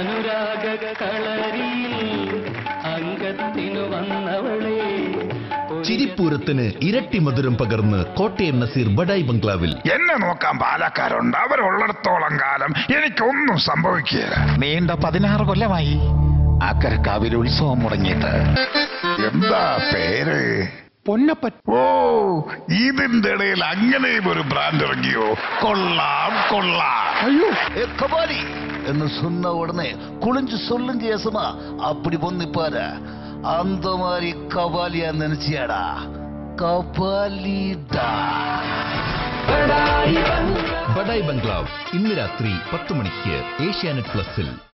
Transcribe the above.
അനുരാഗ കളരിയിൽ അംഗത്തിനു വന്നവളെ ചിരിപ്പൂരത്തിന് ഇരട്ടി മധുരം പകർന്ന് കോട്ടയം നസീർ ബഡായി ബംഗ്ലാവിൽ എന്നെ നോക്കാൻ പാലക്കാരുണ്ട് അവരുള്ളിടത്തോളം കാലം എനിക്കൊന്നും സംഭവിക്കുകയില്ല നീണ്ട പതിനാറ് കൊല്ലമായി അക്കരക്കാവിൽ ഉത്സവം മുടങ്ങിയിട്ട് എന്താ പേര് പൊന്നപ്പൻ ഓ ഇതിന്റെ ഇടയിൽ അങ്ങനെയും ഒരു ബ്രാൻഡ് ഇറങ്ങിയോ കൊള്ളാം കൊള്ളാം അയ്യോ ஏ கபாலி என்று சொன்ன உடனே குளிஞ்சு சொல்லுங்க யசமா அப்படி பொன்னிப்பாரு அந்த மாதிரி கபாலியா நினைச்சியாடா கபாலிடா ബഡായി ബംഗ്ലാവ് ഇന്ന് രാത്രി പത്ത് മണിക്ക് ഏഷ്യാനെറ്റ് പ്ലസിൽ